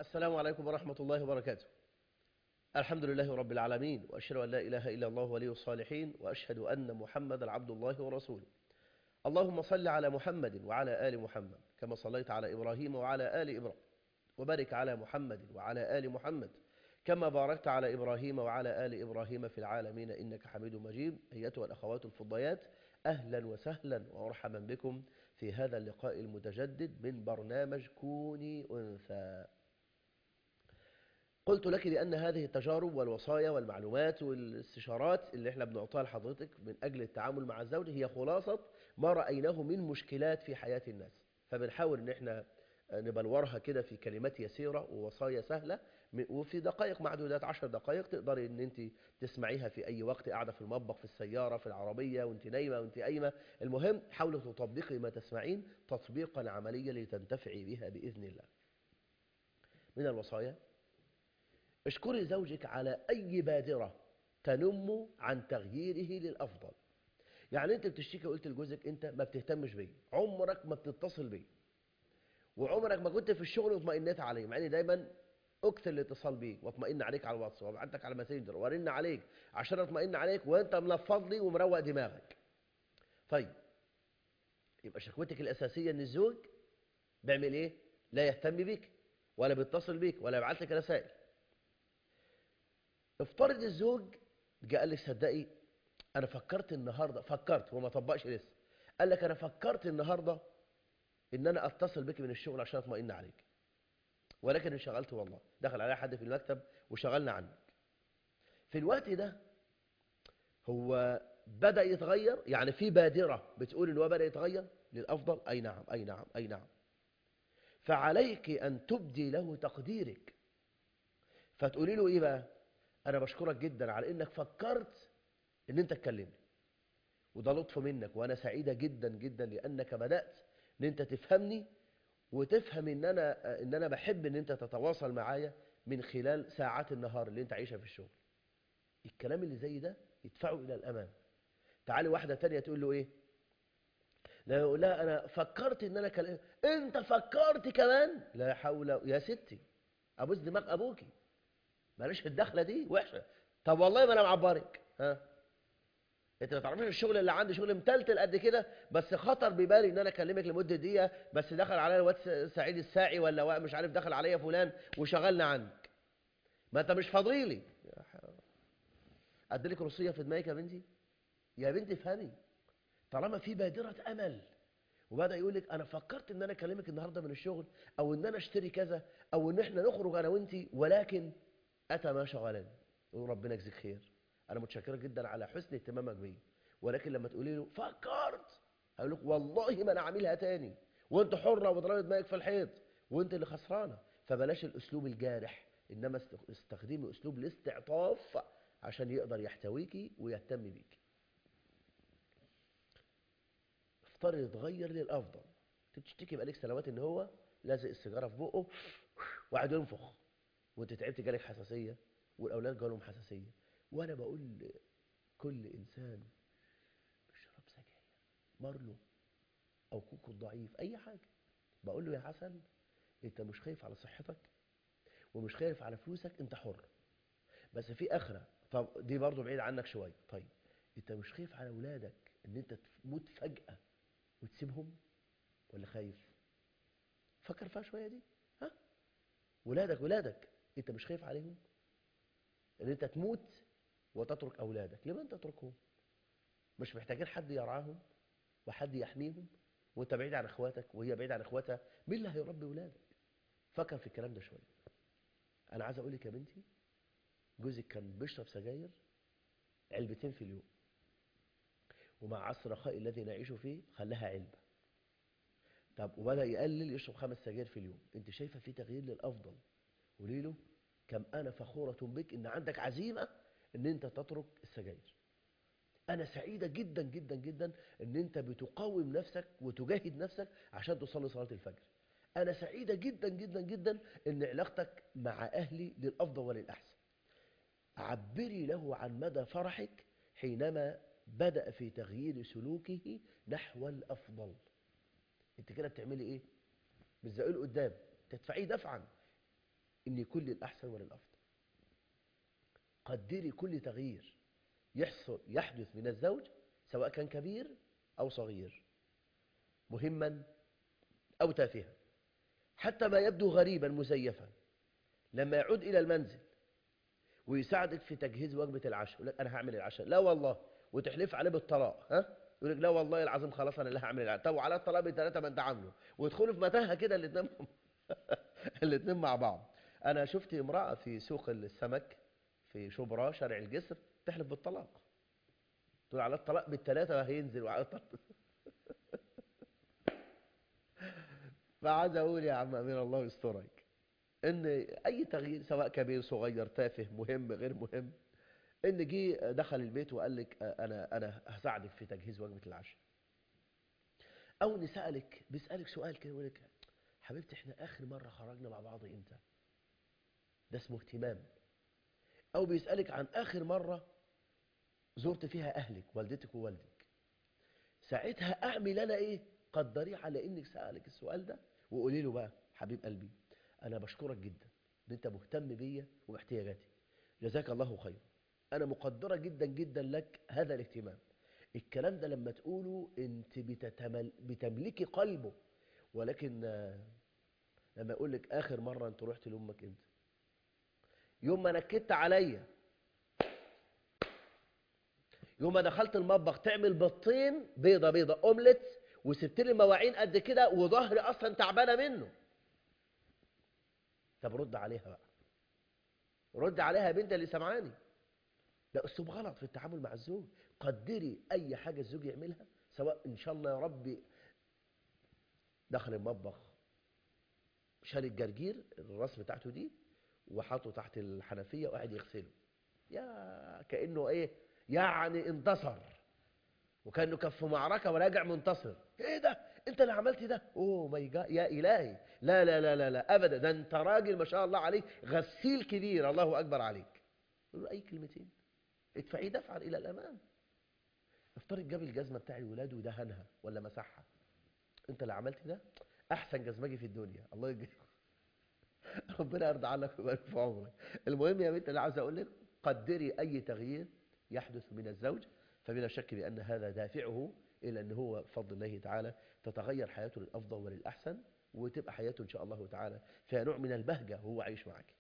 السلام عليكم ورحمة الله وبركاته الحمد لله رب العالمين وأشهد أن لا إله إلا الله ولي الصالحين وأشهد أن محمد عبد الله ورسوله اللهم صل على محمد وعلى آل محمد كما صليت على إبراهيم وعلى آل إبراهيم وبارك على محمد وعلى آل محمد كما باركت على إبراهيم وعلى آل إبراهيم في العالمين إنك حميد مجيد أيتها الأخوات الفضيات أهلا وسهلا ومرحبا بكم في هذا اللقاء المتجدد من برنامج كوني أنثى قلت لك بأن هذه التجارب والوصايا والمعلومات والاستشارات اللي احنا بنعطيها لحضرتك من أجل التعامل مع الزوج هي خلاصة ما رأيناه من مشكلات في حياة الناس فبنحاول ان احنا نبلورها كده في كلمات يسيرة ووصايا سهلة وفي دقائق معدودات عشر دقائق تقدري ان انت تسمعيها في اي وقت قاعدة في المطبخ في السيارة في العربية وانت نايمة وانت قايمة المهم حاولي تطبقي ما تسمعين تطبيقا عمليا لتنتفعي بها بإذن الله من الوصايا اشكري زوجك على أي بادرة تنم عن تغييره للأفضل يعني انت بتشتكي قلت لجوزك انت ما بتهتمش بيه عمرك ما بتتصل بيه وعمرك ما كنت في الشغل واطمئنيت عليه مع اني دايما اكثر الاتصال بيك واطمئن عليك على الواتس وابعتك على ماسنجر وارن عليك عشان اطمئن عليك وانت ملفظ لي ومروق دماغك طيب يبقى شكوتك الاساسيه ان الزوج بيعمل ايه لا يهتم بيك ولا بيتصل بيك ولا يبعت لك رسائل افترض الزوج جاء قال لك صدقي انا فكرت النهارده فكرت وما طبقش لسه قال لك انا فكرت النهارده ان انا اتصل بك من الشغل عشان اطمئن عليك ولكن انشغلت والله دخل عليا حد في المكتب وشغلنا عنك في الوقت ده هو بدأ يتغير يعني في بادرة بتقول ان هو بدأ يتغير للأفضل أي نعم أي نعم أي نعم فعليك أن تبدي له تقديرك فتقولي له إيه بقى أنا بشكرك جدا على إنك فكرت إن أنت تكلمني وده لطف منك وأنا سعيدة جدا جدا لأنك بدأت إن أنت تفهمني وتفهم إن أنا إن أنا بحب إن أنت تتواصل معايا من خلال ساعات النهار اللي أنت عايشها في الشغل الكلام اللي زي ده يدفعه إلى الأمام تعالي واحدة تانية تقول له إيه لا يقول لا أنا فكرت إن أنا كلام أنت فكرت كمان لا حول يا ستي أبوس دماغ أبوكي بلاش الدخلة دي وحشة طب والله ما أنا معبرك ها انت ما تعرفيش الشغل اللي عندي شغل متلتل قد كده بس خطر ببالي ان انا اكلمك لمده دقيقه بس دخل عليا الواد سعيد الساعي ولا مش عارف دخل عليا فلان وشغلنا عنك ما انت مش فاضيلي اديلك روسيه في دماغك يا بنتي يا بنتي افهمي طالما في بادره امل وبدا يقول لك انا فكرت ان انا اكلمك النهارده من الشغل او ان انا اشتري كذا او ان احنا نخرج انا وانت ولكن اتى ما شغلني وربنا يجزيك خير انا متشكره جدا على حسن اهتمامك بيا ولكن لما تقولي له فكرت هقول لك والله ما انا عاملها تاني وانت حره وضربي دماغك في الحيط وانت اللي خسرانه فبلاش الاسلوب الجارح انما استخدمي اسلوب الاستعطاف عشان يقدر يحتويكي ويهتم بيكي افترض يتغير للافضل تشتكي بقالك سنوات ان هو لازق السيجاره في بقه وقاعد ينفخ وانت تعبت جالك حساسيه والاولاد جالهم حساسيه وانا بقول لكل انسان بيشرب سجاير مارلو او كوكو ضعيف اي حاجه بقول له يا حسن انت مش خايف على صحتك ومش خايف على فلوسك انت حر بس في اخره طب دي برضه بعيد عنك شويه طيب انت مش خايف على اولادك ان انت تموت فجاه وتسيبهم ولا خايف فكر فيها شويه دي ها ولادك ولادك انت مش خايف عليهم ان انت تموت وتترك أولادك لمن تتركهم مش محتاجين حد يرعاهم وحد يحميهم وانت بعيد عن اخواتك وهي بعيد عن اخواتها مين اللي هيربي ولادك فكر في الكلام ده شويه انا عايز اقول لك يا بنتي جوزك كان بيشرب سجاير علبتين في اليوم ومع عصر الرخاء الذي نعيش فيه خلاها علبه طب وبدا يقلل يشرب خمس سجاير في اليوم انت شايفه في تغيير للافضل قولي له كم انا فخوره بك ان عندك عزيمه ان انت تترك السجاير انا سعيده جدا جدا جدا ان انت بتقاوم نفسك وتجاهد نفسك عشان تصلي صلاه الفجر انا سعيده جدا جدا جدا ان علاقتك مع اهلي للافضل وللاحسن عبري له عن مدى فرحك حينما بدا في تغيير سلوكه نحو الافضل انت كده بتعملي ايه بتزقيه قدام تدفعيه دفعا ان يكون للأحسن وللأفضل قدري كل تغيير يحصل يحدث من الزوج سواء كان كبير أو صغير مهما أو تافها حتى ما يبدو غريبا مزيفا لما يعود إلى المنزل ويساعدك في تجهيز وجبة العشاء يقول لك أنا هعمل العشاء لا والله وتحلف عليه بالطلاق ها يقول لك لا والله العظيم خلاص أنا اللي هعمل العشاء طب وعلى الطلاق بثلاثة ما أنت عامله ويدخلوا في متاهة كده الاثنين الاثنين مع بعض أنا شفت امرأة في سوق السمك في شبرا شارع الجسر تحلف بالطلاق تقول على الطلاق بالثلاثة هينزل وعلى الطلاق فعايز أقول يا عم أمير الله يسترك ان اي تغيير سواء كبير صغير تافه مهم غير مهم ان جه دخل البيت وقال لك انا انا هساعدك في تجهيز وجبه العشاء او ان سالك بيسالك سؤال كده يقول لك حبيبتي احنا اخر مره خرجنا مع بعض امتى ده اسمه اهتمام او بيسالك عن اخر مره زرت فيها اهلك والدتك ووالدك ساعتها اعمل انا ايه قدريه على انك سالك السؤال ده وقولي له بقى حبيب قلبي أنا بشكرك جدا إن أنت مهتم بيا وباحتياجاتي جزاك الله خير أنا مقدرة جدا جدا لك هذا الاهتمام الكلام ده لما تقوله أنت بتتمل بتملكي قلبه ولكن لما يقول لك آخر مرة أنت رحت لأمك أنت يوم ما نكدت عليا يوم ما دخلت المطبخ تعمل بيضتين بيضة بيضة أومليت وسبت لي مواعين قد كده وظهري أصلا تعبانة منه طب رد عليها بقى رد عليها يا بنت اللي سمعاني ده اسلوب غلط في التعامل مع الزوج قدري اي حاجه الزوج يعملها سواء ان شاء الله يا ربي دخل المطبخ شال الجرجير الراس بتاعته دي وحطه تحت الحنفيه وقاعد يغسله يا كانه ايه يعني انتصر وكانه كان في معركه وراجع منتصر ايه ده انت اللي عملت ده اوه ماي جاد يا الهي لا لا لا لا لا ابدا ده انت راجل ما شاء الله عليك غسيل كبير الله اكبر عليك يقول له اي كلمتين ادفعيه دفعا الى الامام افترض جاب الجزمه بتاع الولاد ودهنها ولا مسحها انت اللي عملت ده احسن جزمجي في الدنيا الله يجزيك ربنا يرضى عنك ويبارك في عمرك المهم يا بنت اللي عاوز اقول لك قدري اي تغيير يحدث من الزوج فبلا شك بان هذا دافعه الى ان هو بفضل الله تعالى تتغير حياته للافضل وللاحسن وتبقى حياته ان شاء الله تعالى فيها نوع من البهجه وهو عايش معك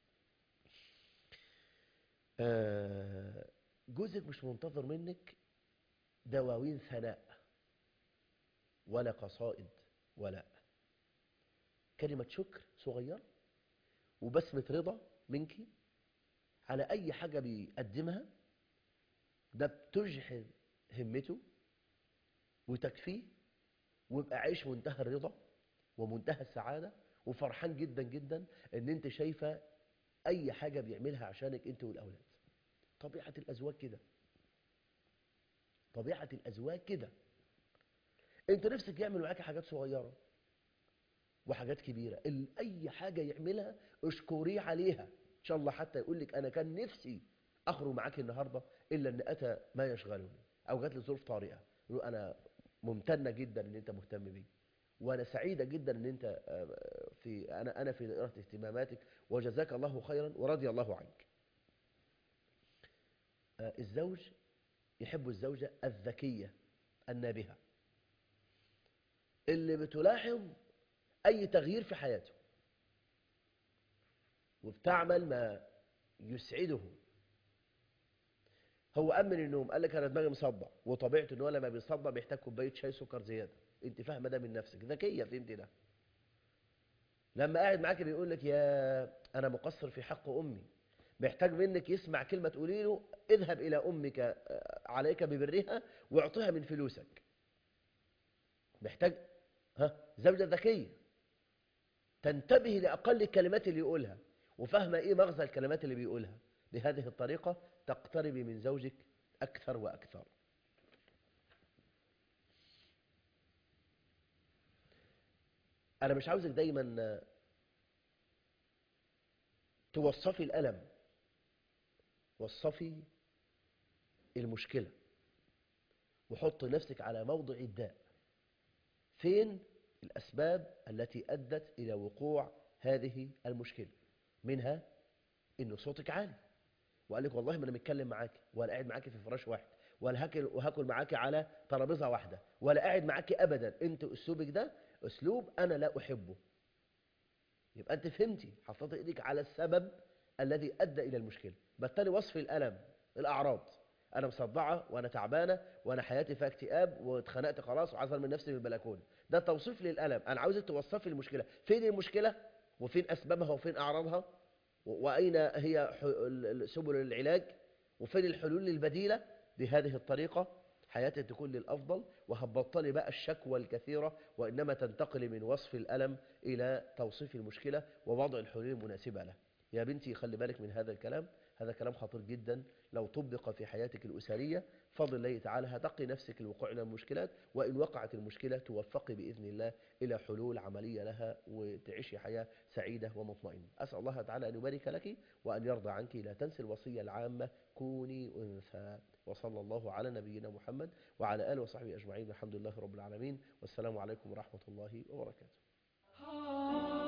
جوزك مش منتظر منك دواوين ثناء ولا قصائد ولا كلمة شكر صغيرة وبسمة رضا منك على أي حاجة بيقدمها ده بتجحد همته وتكفيه ويبقى عايش منتهى الرضا ومنتهى السعادة وفرحان جدا جدا ان انت شايفة اي حاجة بيعملها عشانك انت والاولاد طبيعة الازواج كده طبيعة الازواج كده انت نفسك يعمل معاك حاجات صغيرة وحاجات كبيرة اي حاجة يعملها اشكريه عليها ان شاء الله حتى يقول لك انا كان نفسي اخرج معاك النهاردة الا ان اتى ما يشغلني او جات لي ظروف طارئة يقول انا ممتنة جدا ان انت مهتم بي وانا سعيدة جدا ان انت في انا انا في دائرة اهتماماتك وجزاك الله خيرا ورضي الله عنك الزوج يحب الزوجة الذكية النابهة اللي بتلاحظ اي تغيير في حياته وبتعمل ما يسعده هو قام من النوم قال لك انا دماغي مصدع وطبيعته ان هو لما بيصدع بيحتاج كوبايه شاي سكر زياده انت فاهمه ده من نفسك ذكيه فهمت ده لما قاعد معاك بيقول لك يا انا مقصر في حق امي محتاج منك يسمع كلمه تقولي له اذهب الى امك عليك ببرها واعطيها من فلوسك محتاج ها زوجه ذكيه تنتبه لاقل الكلمات اللي يقولها وفاهمه ايه مغزى الكلمات اللي بيقولها بهذه الطريقه تقتربي من زوجك أكثر وأكثر أنا مش عاوزك دايما توصفي الألم وصفي المشكلة وحط نفسك على موضع الداء فين الأسباب التي أدت إلى وقوع هذه المشكلة منها إن صوتك عالي وقال لك والله ما أنا متكلم معاك ولا قاعد معاك في فراش واحد ولا هاكل وهاكل معاك على ترابيزة واحدة ولا قاعد معاك أبدا أنت أسلوبك ده أسلوب أنا لا أحبه يبقى أنت فهمتي حطيت إيدك على السبب الذي أدى إلى المشكلة بطلي وصف الألم الأعراض أنا مصدعة وأنا تعبانة وأنا حياتي فيها اكتئاب واتخنقت خلاص وعزل من نفسي من البلكونة ده توصيف للألم أنا عاوزك توصفي المشكلة فين المشكلة وفين أسبابها وفين أعراضها و- وأين هي ح- ال- ال- سبل العلاج وفين الحلول البديلة بهذه الطريقة حياتك تكون للأفضل وهتبطلي بقى الشكوى الكثيرة وإنما تنتقلي من وصف الألم إلى توصيف المشكلة ووضع الحلول المناسبة له يا بنتي خلي بالك من هذا الكلام هذا كلام خطير جدا لو طبق في حياتك الأسرية فضل الله تعالى هتقي نفسك الوقوع من المشكلات وإن وقعت المشكلة توفقي بإذن الله إلى حلول عملية لها وتعيشي حياة سعيدة ومطمئنة أسأل الله تعالى أن يبارك لك وأن يرضى عنك لا تنسي الوصية العامة كوني أنثى وصلى الله على نبينا محمد وعلى آله وصحبه أجمعين الحمد لله رب العالمين والسلام عليكم ورحمة الله وبركاته Ah